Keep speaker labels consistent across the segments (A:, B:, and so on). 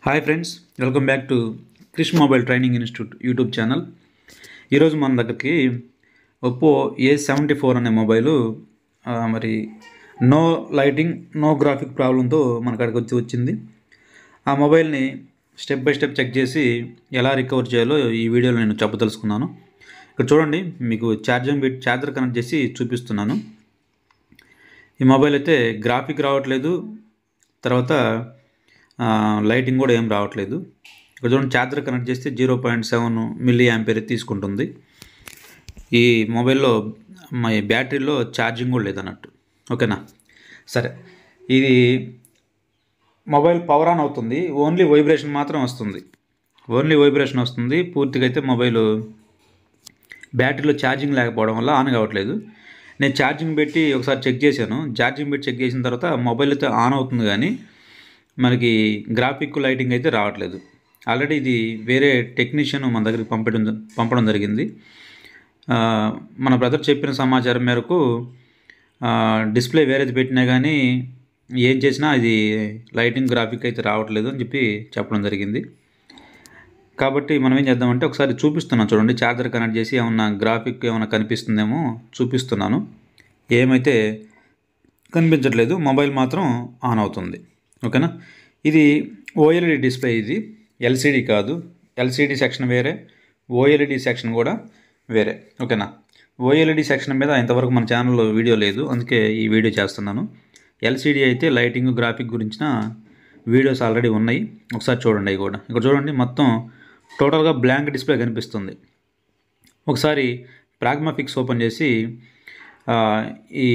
A: hi friends welcome back to Krish mobile training institute YouTube channel ఈరోజు మన దగ్గరికి Oppo A seventy four అనే mobile ఆ, మరి నో లైటింగ్ నో గ్రాఫిక్ ప్రాబ్లంతో మన కాడికి వచ్చి వచ్చింది ఆ మొబైల్ని స్టెప్ బై స్టెప్ చెక్ చేసి ఎలా రికవర్ చేయాలో ఈ వీడియోలో నేను చెప్పదలుచుకున్నాను ఇక్కడ చూడండి మీకు ఛార్జింగ్ బిట్ ఛార్జర్ కనెక్ట్ చేసి చూపిస్తున్నాను ఈ మొబైల్ అయితే గ్రాఫిక్ రావట్లేదు తర్వాత ఆ, లైటింగ్ కూడా ఏం రావట్లేదు ఇక్కడ చూడండి ఛార్జర్ కనెక్ట్ చేస్తే zero point seven milli ampere తీసుకుంటుంది ఈ మొబైల్లో మా బ్యాటరీలో ఛార్జింగ్ కూడా లేదన్నట్టు ఓకేనా సరే ఇది మొబైల్ పవర్ ఆన్ అవుతుంది ఓన్లీ వైబ్రేషన్ మాత్రం వస్తుంది ఓన్లీ వైబ్రేషన్ వస్తుంది పూర్తిగా అయితే మొబైల్ బ్యాటరీలో ఛార్జింగ్ లేకపోవడం వల్ల ఆన్ కావట్లేదు నేను ఛార్జింగ్ పెట్టి ఒకసారి చెక్ చేశాను ఛార్జింగ్ పెట్టి చెక్ చేసిన తర్వాత మొబైల్ అయితే ఆన్ అవుతుంది కానీ మనకి గ్రాఫిక్ లైటింగ్ అయితే రావట్లేదు ఆల్రెడీ ఇది వేరే టెక్నీషియన్ మన దగ్గరికి పంపడం పంపడం జరిగింది ఆ, మన బ్రదర్ చెప్పిన సమాచారం మేరకు ఆ, డిస్ప్లే వేరేది పెట్టినా కానీ ఏం చేసినా అది లైటింగ్ గ్రాఫిక్ అయితే రావట్లేదు అని చెప్పి చెప్పడం జరిగింది కాబట్టి మనం ఏం చేద్దామంటే ఒకసారి చూపిస్తున్నాను చూడండి ఛార్జర్ కనెక్ట్ చేసి ఏమన్నా గ్రాఫిక్ ఏమైనా కనిపిస్తుందేమో చూపిస్తున్నాను ఏమైతే కనిపించట్లేదు మొబైల్ మాత్రం ఆన్ అవుతుంది ఓకేనా ఇది ఓఎల్ఈడి డిస్ప్లే ఇది ఎల్సిడి కాదు ఎల్సిడి సెక్షన్ వేరే ఓఎల్ఈడి సెక్షన్ కూడా వేరే ఓకేనా ఓఎల్ఈడి సెక్షన్ మీద ఇంతవరకు మన ఛానల్లో వీడియో లేదు అందుకే ఈ వీడియో చేస్తున్నాను ఎల్సిడి అయితే లైటింగ్ గ్రాఫిక్ గురించిన వీడియోస్ ఆల్రెడీ ఉన్నాయి ఒకసారి చూడండి అవి కూడా ఇక్కడ చూడండి మొత్తం టోటల్గా బ్లాంక్ డిస్ప్లే కనిపిస్తుంది ఒకసారి ప్రాగ్మాఫిక్స్ ఓపెన్ చేసి ఆ, ఈ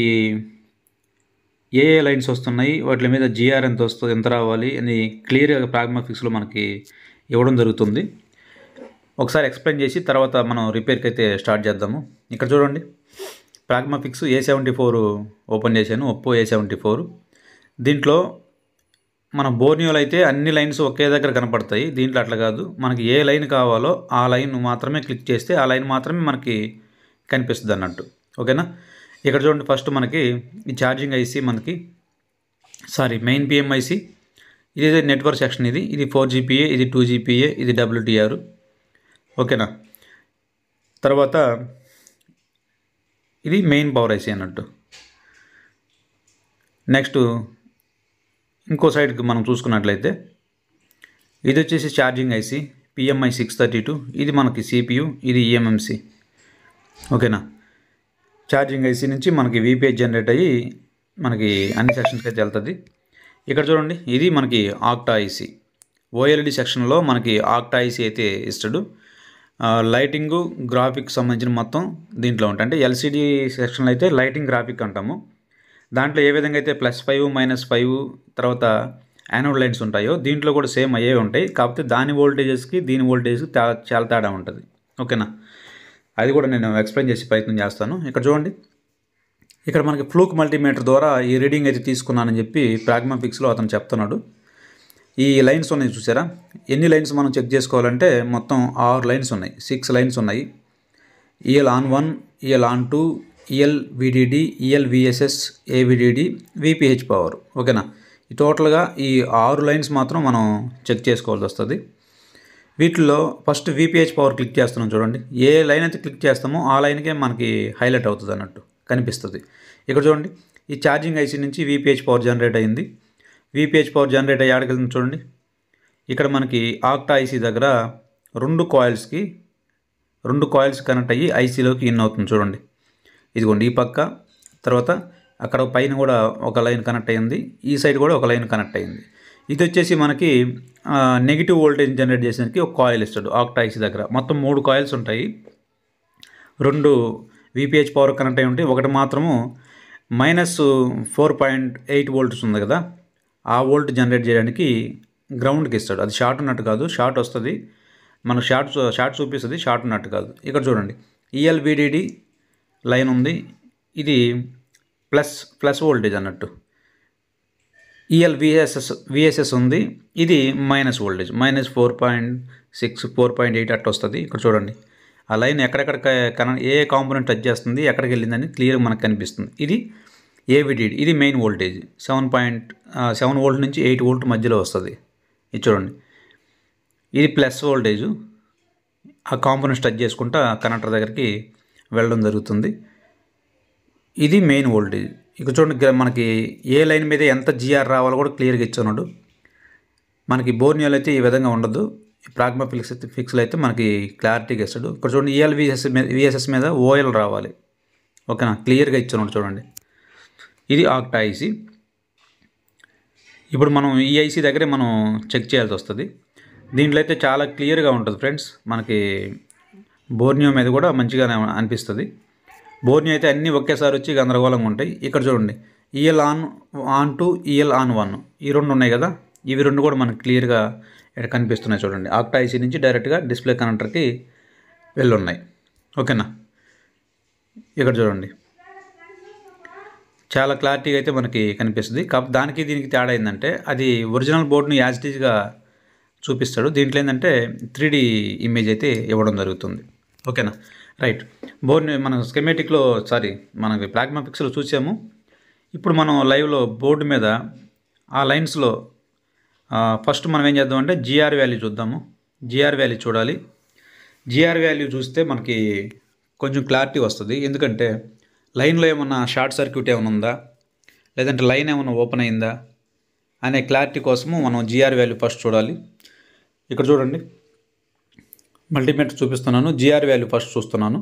A: ఏ ఏ లైన్స్ వస్తున్నాయి వాటి మీద జిఆర్ ఎంత వస్తుంది ఎంత రావాలి అని క్లియర్గా ప్రాగ్మాఫిక్స్లో మనకి ఇవ్వడం జరుగుతుంది ఒకసారి ఎక్స్ప్లెయిన్ చేసి తర్వాత మనం రిపేర్కి అయితే స్టార్ట్ చేద్దాము ఇక్కడ చూడండి ప్రాగ్మాఫిక్స్ ఏ సెవెంటీ ఫోర్ ఓపెన్ చేశాను ఒప్పో ఏ సెవెంటీ ఫోర్ దీంట్లో మన బోర్నియోలో అయితే అన్ని లైన్స్ ఒకే దగ్గర కనపడతాయి దీంట్లో అట్లా కాదు మనకి ఏ లైన్ కావాలో ఆ లైన్ మాత్రమే క్లిక్ చేస్తే ఆ లైన్ మాత్రమే మనకి కనిపిస్తుంది అన్నట్టు ఓకేనా ఇక్కడ చూడండి ఫస్ట్ మనకి ఈ ఛార్జింగ్ ఐసి మనకి సారీ మెయిన్ పిఎంఐసి ఇది నెట్వర్క్ సెక్షన్ ఇది ఇది ఫోర్ జీపీఏ ఇది టూ జీపీఏ ఇది డబ్ల్యూటీఆర్ ఓకేనా తర్వాత ఇది మెయిన్ పవర్ ఐసి అన్నట్టు నెక్స్ట్ ఇంకో సైడ్కి మనం చూసుకున్నట్లయితే ఇది వచ్చేసి charging IC PMI six thirty two ఇది మనకి సిపియు ఇది ఈఎంఎంసి ఓకేనా ఛార్జింగ్ ఐసి నుంచి మనకి వీపీహెచ్ జనరేట్ అయ్యి మనకి అన్ని సెక్షన్స్కి అయితే వెళ్తుంది ఇక్కడ చూడండి ఇది మనకి ఆక్టా ఐసి ఓఎల్ఈడి సెక్షన్లో మనకి ఆక్టా ఐసి అయితే ఇస్తాడు ఆ, లైటింగు గ్రాఫిక్ సంబంధించిన మొత్తం దీంట్లో ఉంటాయి అంటే ఎల్సిడి సెక్షన్లో అయితే లైటింగ్ గ్రాఫిక్ అంటాము దాంట్లో ఏ విధంగా అయితే ప్లస్ ఫైవ్ మైనస్ ఫైవ్ తర్వాత యానోడ్ లైన్స్ ఉంటాయో దీంట్లో కూడా సేమ్ అయ్యే ఉంటాయి కాకపోతే దాని వోల్టేజెస్కి దీని వోల్టేజ్కి తా చాలా తేడా ఉంటుంది ఓకేనా అది కూడా నేను ఎక్స్ప్లెయిన్ చేసే ప్రయత్నం చేస్తాను ఇక్కడ చూడండి ఇక్కడ మనకి ఫ్లూక్ మల్టీమీటర్ ద్వారా ఈ రీడింగ్ అయితే తీసుకున్నానని చెప్పి ప్రాగ్మాఫిక్స్లో అతను చెప్తున్నాడు ఈ లైన్స్ ఉన్నాయి చూసారా ఎన్ని లైన్స్ మనం చెక్ చేసుకోవాలంటే మొత్తం ఆరు లైన్స్ ఉన్నాయి సిక్స్ లైన్స్ ఉన్నాయి EL on one EL on two EL VDD EL VSS AVDD VPH power ఓకేనా ఈ టోటల్గా ఈ ఆరు లైన్స్ మాత్రం మనం చెక్ చేసుకోవాల్సి వస్తుంది వీటిల్లో ఫస్ట్ విపిహెచ్ పవర్ క్లిక్ చేస్తున్నాం చూడండి ఏ లైన్ అయితే క్లిక్ చేస్తామో ఆ లైన్కే మనకి హైలైట్ అవుతుంది అన్నట్టు కనిపిస్తుంది ఇక్కడ చూడండి ఈ ఛార్జింగ్ ఐసీ నుంచి విపిహెచ్ పవర్ జనరేట్ అయింది విపిహెచ్ పవర్ జనరేట్ అయ్యి ఆడకెళ్తుంది చూడండి ఇక్కడ మనకి ఆక్టా ఐసీ దగ్గర రెండు కాయిల్స్కి రెండు కాయిల్స్ కనెక్ట్ అయ్యి ఐసీలోకి ఇన్ అవుతుంది చూడండి ఇదిగోండి ఈ పక్క తర్వాత అక్కడ పైన కూడా ఒక లైన్ కనెక్ట్ అయ్యింది ఈ సైడ్ కూడా ఒక లైన్ కనెక్ట్ అయ్యింది ఇది వచ్చేసి మనకి నెగిటివ్ వోల్టేజ్ జనరేట్ చేసేందుకు ఒక కాయిల్ ఇస్తాడు ఆక్టా ఐసీ దగ్గర మొత్తం మూడు కాయిల్స్ ఉంటాయి రెండు విపిహెచ్ పవర్ కనెక్ట్ అయి ఉంటాయి ఒకటి మాత్రము minus four point eight volts ఉంది కదా ఆ వోల్ట్ జనరేట్ చేయడానికి గ్రౌండ్కి ఇస్తాడు అది షార్ట్ ఉన్నట్టు కాదు షార్ట్ వస్తుంది మనకు షార్ట్ షార్ట్ చూపిస్తుంది షార్ట్ ఉన్నట్టు కాదు ఇక్కడ చూడండి ఈఎల్విడిడి లైన్ ఉంది ఇది ప్లస్ ప్లస్ వోల్టేజ్ అన్నట్టు ఈఎల్ విఎస్ఎస్ విఎస్ఎస్ ఉంది ఇది minus voltage minus four point six four point eight అట్లా వస్తుంది ఇక్కడ చూడండి ఆ లైన్ ఎక్కడెక్కడ కన ఏ కాంపోనెంట్ టచ్ చేస్తుంది ఎక్కడికి వెళ్ళిందని క్లియర్గా మనకు కనిపిస్తుంది ఇది ఏవిడిడి ఇది main voltage seven point seven volt నుంచి ఎయిట్ వోల్ట్ మధ్యలో వస్తుంది ఇది చూడండి ఇది ప్లస్ వోల్టేజ్ ఆ కాంపోనెంట్స్ టచ్ చేసుకుంటా కనెక్టర్ దగ్గరికి వెళ్ళడం జరుగుతుంది ఇది మెయిన్ వోల్టేజ్ ఇక చూడండి ఇక్కడ మనకి ఏ లైన్ మీద ఎంత జిఆర్ రావాలో కూడా క్లియర్గా ఇచ్చున్నాడు మనకి బోర్నియోలో అయితే ఈ విధంగా ఉండదు ప్రాగ్మా ఫిక్స్ ఫిక్స్లో అయితే మనకి క్లారిటీగా ఇస్తాడు ఇక్కడ చూడండి ఈఎల్ విఎస్ మీద విఎస్ఎస్ మీద ఓఎల్ రావాలి ఓకేనా క్లియర్గా ఇచ్చున్నాడు చూడండి ఇది ఆక్టా ఐసీ ఇప్పుడు మనం ఈ ఐసీ దగ్గరే మనం చెక్ చేయాల్సి వస్తుంది దీంట్లో అయితే చాలా క్లియర్గా ఉంటుంది ఫ్రెండ్స్ మనకి బోర్నియో మీద కూడా మంచిగానే అనిపిస్తుంది బోర్నియో అయితే అన్నీ ఒకేసారి వచ్చి గందరగోళంగా ఉంటాయి ఇక్కడ చూడండి EL on on two EL on one ఈ రెండు ఉన్నాయి కదా ఇవి రెండు కూడా మనకు క్లియర్గా ఇక్కడ కనిపిస్తున్నాయి చూడండి ఆక్టా ఐసీ నుంచి డైరెక్ట్గా డిస్ప్లే కనెక్టర్కి వెళ్ళున్నాయి ఓకేనా ఇక్కడ చూడండి చాలా క్లారిటీగా అయితే మనకి కనిపిస్తుంది కాకపోతే దానికి దీనికి తేడా ఏంటంటే అది ఒరిజినల్ బోర్డుని యాజ్ గా చూపిస్తాడు దీంట్లో ఏంటంటే త్రీ ఇమేజ్ అయితే ఇవ్వడం జరుగుతుంది ఓకేనా రైట్ బోర్డుని మనం స్కెమేటిక్లో సారీ మనకి ప్లాగ్మా పిక్స్లో చూసాము ఇప్పుడు మనం లైవ్లో బోర్డు మీద ఆ లైన్స్లో ఫస్ట్ మనం ఏం చేద్దామంటే జిఆర్ వాల్యూ చూద్దాము జిఆర్ వాల్యూ చూడాలి జిఆర్ వాల్యూ చూస్తే మనకి కొంచెం క్లారిటీ వస్తుంది ఎందుకంటే లైన్లో ఏమన్నా షార్ట్ సర్క్యూట్ ఏమైనా ఉందా లేదంటే లైన్ ఏమైనా ఓపెన్ అయిందా అనే క్లారిటీ కోసము మనం జిఆర్ వాల్యూ ఫస్ట్ చూడాలి ఇక్కడ చూడండి మల్టీమీటర్ చూపిస్తున్నాను జిఆర్ వాల్యూ ఫస్ట్ చూస్తున్నాను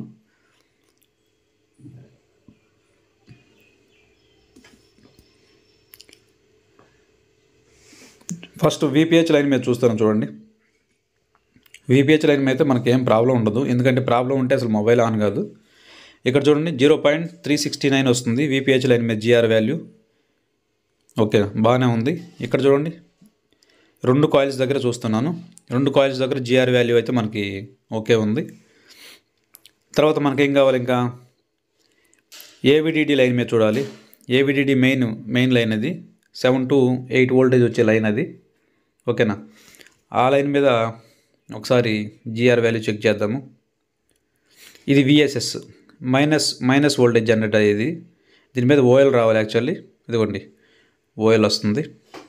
A: ఫస్ట్ విపిహెచ్ లైన్ మీద చూస్తాను చూడండి విపిహెచ్ లైన్ మీద అయితే మనకి ఏం ప్రాబ్లం ఉండదు ఎందుకంటే ప్రాబ్లం ఉంటే అసలు మొబైల్ ఆన్ కాదు ఇక్కడ చూడండి zero point three sixty nine వస్తుంది విపిహెచ్ లైన్ మీద జిఆర్ వాల్యూ ఓకే బాగానే ఉంది ఇక్కడ చూడండి రెండు కాయిల్స్ దగ్గర చూస్తున్నాను రెండు కాయిల్స్ దగ్గర జిఆర్ వాల్యూ అయితే మనకి ఓకే ఉంది తర్వాత మనకేం కావాలి ఇంకా ఏవిడిడి లైన్ మీద చూడాలి ఏవిడిడి మెయిన్ మెయిన్ లైన్ అది సెవెన్ టు ఎయిట్ వోల్టేజ్ వచ్చే లైన్ అది ఓకేనా ఆ లైన్ మీద ఒకసారి జిఆర్ వాల్యూ చెక్ చేద్దాము ఇది VSS minus minus voltage generator ఇది దీని మీద ఓఎల్ రావాలి యాక్చువల్లీ ఇదిగోండి ఓఎల్ వస్తుంది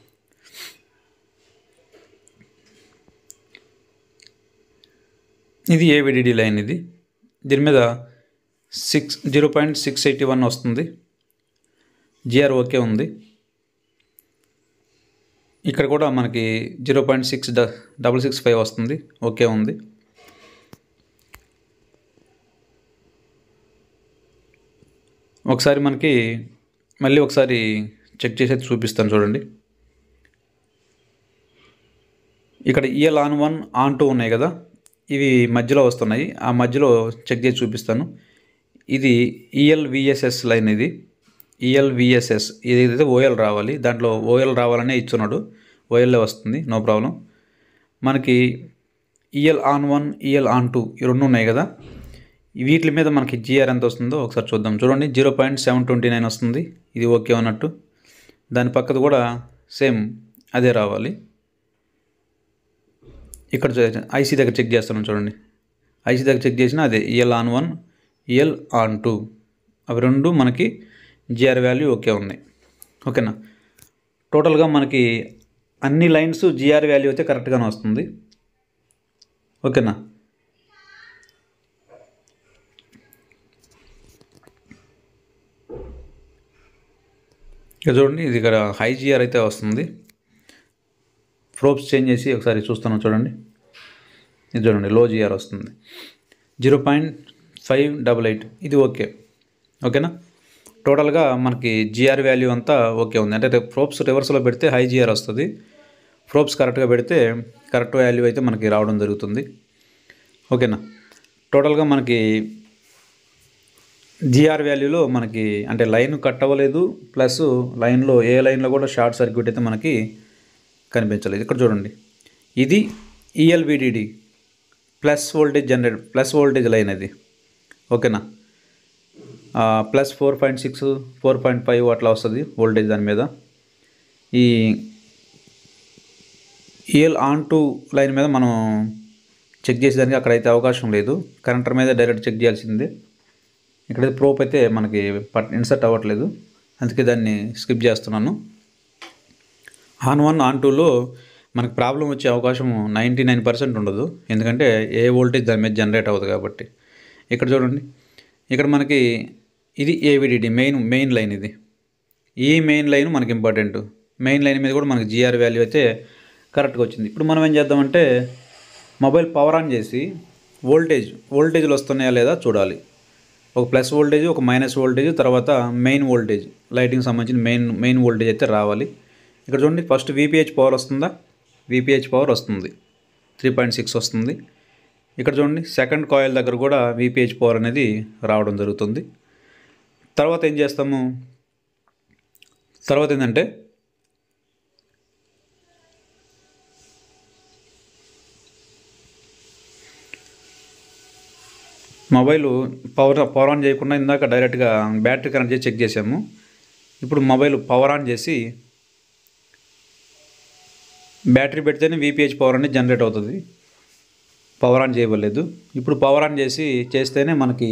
A: ఇది ఏవిడిడి లైన్ ఇది దీని మీద six zero point six eighty one వస్తుంది జిఆర్ ఓకే ఉంది ఇక్కడ కూడా మనకి జీరో పాయింట్ సిక్స్ డ డబల్ సిక్స్ ఫైవ్ వస్తుంది ఓకే ఉంది ఒకసారి మనకి మళ్ళీ ఒకసారి చెక్ చేసేది చూపిస్తాను చూడండి ఇక్కడ EL on one on two ఉన్నాయి కదా ఇవి మధ్యలో వస్తున్నాయి ఆ మధ్యలో చెక్ చేసి చూపిస్తాను ఇది ఈఎల్ విఎస్ఎస్ లైన్ ఇది ఈఎల్ విఎస్ఎస్ ఇది అయితే ఓఎల్ రావాలి దాంట్లో ఓఎల్ రావాలనే ఇచ్చున్నాడు ఓఎల్ఏ వస్తుంది నో ప్రాబ్లం మనకి EL on one EL on two ఈ రెండు ఉన్నాయి కదా వీటి మీద మనకి జిఆర్ ఎంత వస్తుందో ఒకసారి చూద్దాం చూడండి zero point seven twenty nine వస్తుంది ఇది ఓకే అన్నట్టు దాని పక్కది కూడా సేమ్ అదే రావాలి ఇక్కడ ఐసీ దగ్గర చెక్ చేస్తున్నాం చూడండి ఐసీ దగ్గర చెక్ చేసినా అదే EL on one EL on two అవి రెండు మనకి జిఆర్ వాల్యూ ఓకే ఉన్నాయి ఓకేనా టోటల్గా మనకి అన్ని లైన్స్ జిఆర్ వాల్యూ అయితే కరెక్ట్గానే వస్తుంది ఓకేనా ఇక చూడండి ఇది ఇక్కడ హై జిఆర్ అయితే వస్తుంది ప్రోబ్స్ చేంజ్ చేసి ఒకసారి చూస్తాను చూడండి ఇది చూడండి లో జిఆర్ వస్తుంది zero point five double eight ఇది ఓకే ఓకేనా టోటల్గా మనకి జిఆర్ వాల్యూ అంతా ఓకే ఉంది అంటే ప్రోబ్స్ రివర్స్లో పెడితే హై జిఆర్ వస్తుంది ప్రోబ్స్ కరెక్ట్గా పెడితే కరెక్ట్ వాల్యూ అయితే మనకి రావడం జరుగుతుంది ఓకేనా టోటల్గా మనకి జిఆర్ వాల్యూలో మనకి అంటే లైన్ కట్ అవ్వలేదు ప్లస్ లైన్లో ఏ లైన్లో కూడా షార్ట్ సర్క్యూట్ అయితే మనకి కనిపించలేదు ఇక్కడ చూడండి ఇది ELVDD plus voltage generate plus voltage line అది ఓకేనా plus four point six four point five అట్లా వస్తుంది వోల్టేజ్ దాని మీద ఈ ఈఎల్ ఆన్ టు లైన్ మీద మనం చెక్ చేసేదానికి అక్కడైతే అవకాశం లేదు కరెంటర్ మీద డైరెక్ట్ చెక్ చేయాల్సిందే ఇక్కడైతే ప్రోప్ అయితే మనకి పట్ ఇన్సర్ట్ అవ్వట్లేదు అందుకే దాన్ని స్కిప్ చేస్తున్నాను ఆన్ వన్ ఆన్ టూలో మనకు ప్రాబ్లం వచ్చే అవకాశం నైంటీ నైన్ పర్సెంట్ ఉండదు ఎందుకంటే ఏ వోల్టేజ్ దాని మీద జనరేట్ అవ్వదు కాబట్టి ఇక్కడ చూడండి ఇక్కడ మనకి ఇది ఏవిడిడి మెయిన్ మెయిన్ లైన్ ఇది ఈ మెయిన్ లైన్ మనకి ఇంపార్టెంట్ మెయిన్ లైన్ మీద కూడా మనకి జిఆర్ వాల్యూ అయితే కరెక్ట్గా వచ్చింది ఇప్పుడు మనం ఏం చేద్దామంటే మొబైల్ పవర్ ఆన్ చేసి వోల్టేజ్ వోల్టేజ్లు వస్తున్నాయా లేదా చూడాలి ఒక ప్లస్ వోల్టేజ్ ఒక మైనస్ వోల్టేజ్ తర్వాత మెయిన్ వోల్టేజ్ లైటింగ్ సంబంధించిన మెయిన్ మెయిన్ వోల్టేజ్ అయితే రావాలి ఇక్కడ చూడండి ఫస్ట్ వీపీహెచ్ పవర్ వస్తుందా వీపీహెచ్ పవర్ వస్తుంది త్రీ పాయింట్ సిక్స్ వస్తుంది ఇక్కడ చూడండి సెకండ్ కాయిల్ దగ్గర కూడా వీపీహెచ్ పవర్ అనేది రావడం జరుగుతుంది తర్వాత ఏం చేస్తాము తర్వాత ఏంటంటే మొబైల్ పవర్ పవర్ ఆన్ చేయకుండా ఇందాక డైరెక్ట్గా బ్యాటరీ కనెక్ట్ చేసి చెక్ చేసాము ఇప్పుడు మొబైల్ పవర్ ఆన్ చేసి బ్యాటరీ పెడితేనే వీపీహెచ్ పవర్ అనేది జనరేట్ అవుతుంది పవర్ ఆన్ చేయవలేదు ఇప్పుడు పవర్ ఆన్ చేసి చేస్తేనే మనకి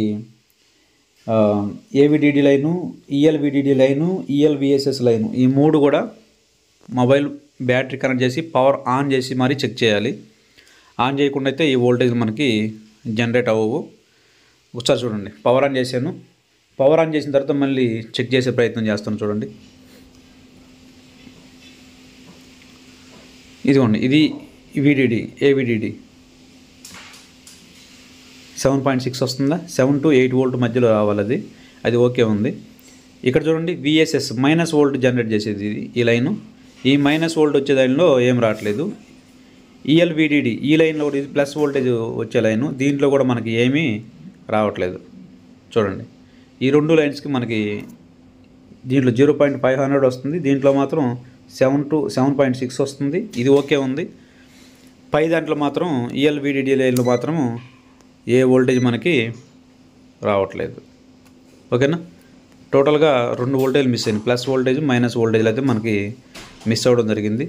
A: AVDD line ELVDD line ELVSS line ఈ మూడు కూడా మొబైల్ బ్యాటరీ కనెక్ట్ చేసి పవర్ ఆన్ చేసి మరీ చెక్ చేయాలి ఆన్ చేయకుండా అయితే ఈ వోల్టేజ్ మనకి జనరేట్ అవ్వవు ఒకసారి చూడండి పవర్ ఆన్ చేశాను పవర్ ఆన్ చేసిన తర్వాత మళ్ళీ చెక్ చేసే ప్రయత్నం చేస్తాను చూడండి ఇదిగోండి ఇది VDD AVDD seven point six వస్తుందా సెవెన్ టు ఎయిట్ వోల్ట్ మధ్యలో రావాలి అది అది ఓకే ఉంది ఇక్కడ చూడండి విఎస్ఎస్ మైనస్ వోల్ట్ జనరేట్ చేసేది ఇది ఈ లైను ఈ మైనస్ వోల్ట్ వచ్చే లైన్లో ఏం రావట్లేదు ఈఎల్విడిడి ఈ లైన్లో కూడా ఇది ప్లస్ వోల్టేజ్ వచ్చే లైను దీంట్లో కూడా మనకి ఏమీ రావట్లేదు చూడండి ఈ రెండు లైన్స్కి మనకి దీంట్లో జీరో పాయింట్ ఫైవ్ హండ్రెడ్ వస్తుంది దీంట్లో మాత్రం seven to seven point six వస్తుంది ఇది ఓకే ఉంది పై దాంట్లో మాత్రం ఈఎల్విడిడి లైన్లో మాత్రం ఏ వోల్టేజ్ మనకి రావట్లేదు ఓకేనా టోటల్గా రెండు వోల్టేజ్ మిస్ అయింది ప్లస్ వోల్టేజ్ మైనస్ వోల్టేజ్లు అయితే మనకి మిస్ అవ్వడం జరిగింది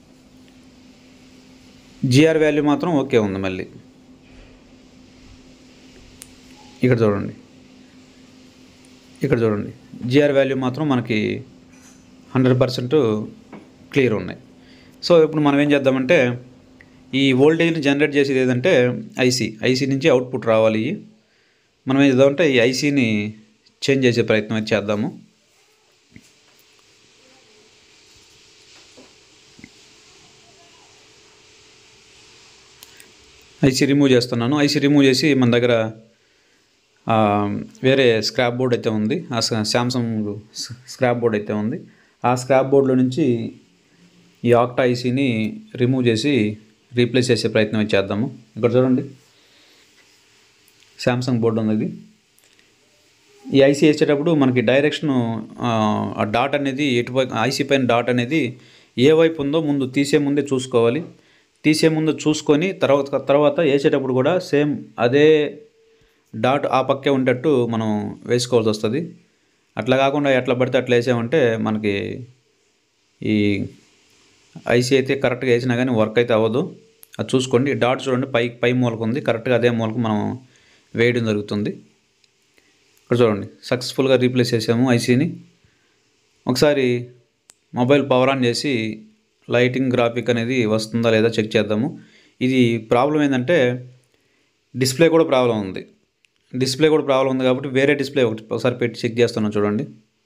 A: జిఆర్ వాల్యూ మాత్రం ఓకే ఉంది మళ్ళీ ఇక్కడ చూడండి ఇక్కడ చూడండి జిఆర్ వాల్యూ మాత్రం మనకి హండ్రెడ్ పర్సెంట్ క్లియర్ ఉన్నాయి సో ఇప్పుడు మనం ఏం చేద్దామంటే ఈ వోల్టేజ్ని జనరేట్ చేసేది ఏదంటే ఐసీ ఐసీ నుంచి అవుట్పుట్ రావాలి మనం ఏం చేద్దామంటే ఈ ఐసీని చేంజ్ చేసే ప్రయత్నం అయితే చేద్దాము ఐసీ రిమూవ్ చేస్తున్నాను ఐసీ రిమూవ్ చేసి మన దగ్గర ఆ, వేరే స్క్రాప్ బోర్డ్ అయితే ఉంది ఆ శాంసంగ్ స్క్రాప్ బోర్డ్ అయితే ఉంది ఆ స్క్రాప్ బోర్డులో నుంచి ఈ ఆక్టా ఐసీని రిమూవ్ చేసి రీప్లేస్ చేసే ప్రయత్నం అయితే చేద్దాము ఇక్కడ చూడండి శాంసంగ్ బోర్డు ఉంది ఇది ఈ ఐసీ వేసేటప్పుడు మనకి డైరెక్షన్ ఆ డాట్ అనేది ఎటువైపు ఐసీ పైన డాట్ అనేది ఏ వైపు ఉందో ముందు తీసే ముందే చూసుకోవాలి తీసే ముందు చూసుకొని తర్వాత తర్వాత వేసేటప్పుడు కూడా సేమ్ అదే డాట్ ఆ పక్కే ఉండేటట్టు మనం వేసుకోవాల్సి వస్తుంది అట్లా కాకుండా ఎట్లా పడితే అట్లా వేసామంటే మనకి ఈ ఐసీ అయితే కరెక్ట్గా వేసినా కానీ వర్క్ అయితే అవ్వదు అది చూసుకోండి డాట్ చూడండి పై పై మూలకు ఉంది కరెక్ట్గా అదే మూలకు మనం వేయడం జరుగుతుంది ఇక్కడ చూడండి సక్సెస్ఫుల్గా రీప్లేస్ చేసాము ఐసీని ఒకసారి మొబైల్ పవర్ ఆన్ చేసి లైటింగ్ గ్రాఫిక్ అనేది వస్తుందా లేదా చెక్ చేద్దాము ఇది ప్రాబ్లం ఏంటంటే డిస్ప్లే కూడా ప్రాబ్లం ఉంది డిస్ప్లే కూడా ప్రాబ్లం ఉంది కాబట్టి వేరే డిస్ప్లే ఒకటి ఒకసారి పెట్టి చెక్ చేస్తున్నాను చూడండి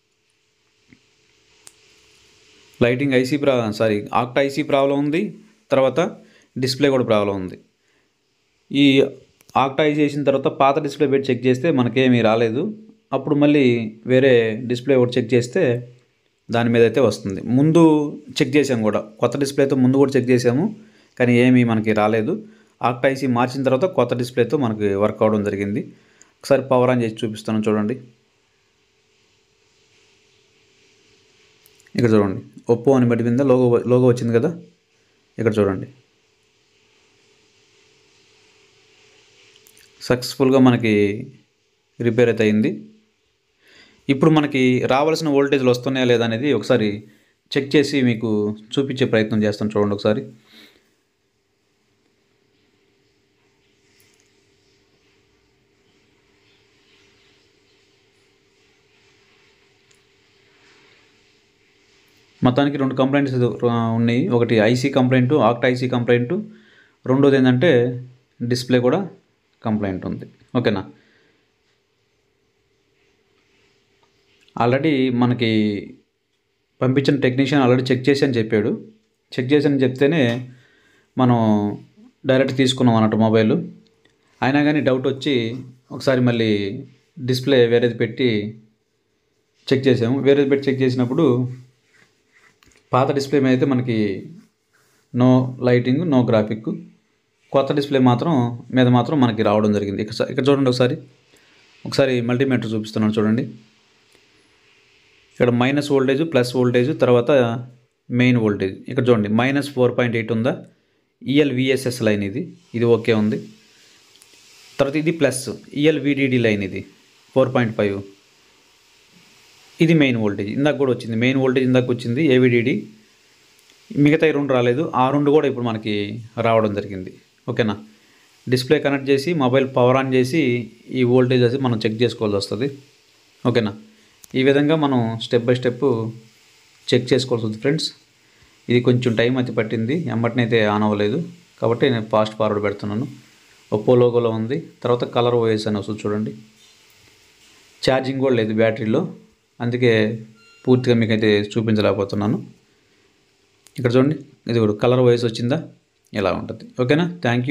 A: లైటింగ్ ఐసీ ప్రా సారీ ఆక్ట్ ఐసీ ప్రాబ్లం ఉంది తర్వాత డిస్ప్లే కూడా ప్రాబ్లం ఉంది ఈ ఆక్టా ఐసీ చేసిన తర్వాత పాత డిస్ప్లే పెట్టి చెక్ చేస్తే మనకేమీ రాలేదు అప్పుడు మళ్ళీ వేరే డిస్ప్లే ఒకటి చెక్ చేస్తే దాని మీద అయితే వస్తుంది ముందు చెక్ చేసాము కూడా కొత్త డిస్ప్లేతో ముందు కూడా చెక్ చేసాము కానీ ఏమీ మనకి రాలేదు ఆక్టా ఐసీ మార్చిన తర్వాత కొత్త డిస్ప్లేతో మనకి వర్క్ అవడం జరిగింది ఒకసారి పవర్ ఆన్ చేసి చూపిస్తాను చూడండి ఇక్కడ చూడండి ఒప్పో అని బట్టి మీద లోగో లోగో వచ్చింది కదా ఇక్కడ చూడండి సక్సెస్ఫుల్గా మనకి రిపేర్ అయితే అయింది ఇప్పుడు మనకి రావాల్సిన వోల్టేజ్లు వస్తున్నాయా లేదా అనేది ఒకసారి చెక్ చేసి మీకు చూపించే ప్రయత్నం చేస్తాను చూడండి ఒకసారి మొత్తానికి రెండు కంప్లైంట్స్ ఉన్నాయి ఒకటి IC complaint act IC complaint రెండోది ఏంటంటే డిస్ప్లే కూడా కంప్లైంట్ ఉంది ఓకేనా ఆల్రెడీ మనకి పంపించిన టెక్నీషియన్ ఆల్రెడీ చెక్ చేసి అని చెప్పాడు చెక్ చేసి అని చెప్తేనే మనం డైరెక్ట్ తీసుకున్నాం అన్నట్టు మొబైల్ అయినా కానీ డౌట్ వచ్చి ఒకసారి మళ్ళీ డిస్ప్లే వేరేది పెట్టి చెక్ చేసాము వేరేది పెట్టి చెక్ చేసినప్పుడు పాత డిస్ప్లే మీద అయితే మనకి నో లైటింగ్ నో గ్రాఫిక్ కొత్త డిస్ప్లే మాత్రం మీద మాత్రం మనకి రావడం జరిగింది ఇక్కడ ఇక్కడ చూడండి ఒకసారి ఒకసారి మల్టీమీటర్ చూపిస్తున్నాను చూడండి ఇక్కడ మైనస్ వోల్టేజ్ ప్లస్ వోల్టేజ్ తర్వాత మెయిన్ వోల్టేజ్ ఇక్కడ చూడండి మైనస్ ఫోర్ పాయింట్ ఎయిట్ ఉందా ఈఎల్ విఎస్ఎస్ లైన్ ఇది ఇది ఓకే ఉంది తర్వాత ఇది ప్లస్ ఈఎల్ విడిడి లైన్ ఇది ఫోర్ పాయింట్ ఫైవ్ ఇది మెయిన్ వోల్టేజ్ ఇందాక కూడా వచ్చింది మెయిన్ వోల్టేజ్ ఇందాక వచ్చింది ఏవిడిడి మిగతా ఈ రెండు రాలేదు ఆ రెండు కూడా ఇప్పుడు మనకి రావడం జరిగింది ఓకేనా డిస్ప్లే కనెక్ట్ చేసి మొబైల్ పవర్ ఆన్ చేసి ఈ వోల్టేజ్ అది మనం చెక్ చేసుకోవాల్సి వస్తుంది ఓకేనా ఈ విధంగా మనం స్టెప్ బై స్టెప్ చెక్ చేసుకోవాల్సి వస్తుంది ఫ్రెండ్స్ ఇది కొంచెం టైం అయితే పట్టింది ఎమ్మటినైతే ఆన్ అవ్వలేదు కాబట్టి నేను ఫాస్ట్ ఫార్వర్డ్ పెడుతున్నాను ఒప్పో లోగోలో ఉంది తర్వాత కలర్ ఓఎస్ అని వస్తుంది చూడండి ఛార్జింగ్ కూడా లేదు బ్యాటరీలో అందుకే పూర్తిగా మీకు అయితే చూపించలేకపోతున్నాను ఇక్కడ చూడండి ఇది కూడా కలర్ వైస్ వచ్చిందా ఇలా ఉంటుంది ఓకేనా థ్యాంక్ యూ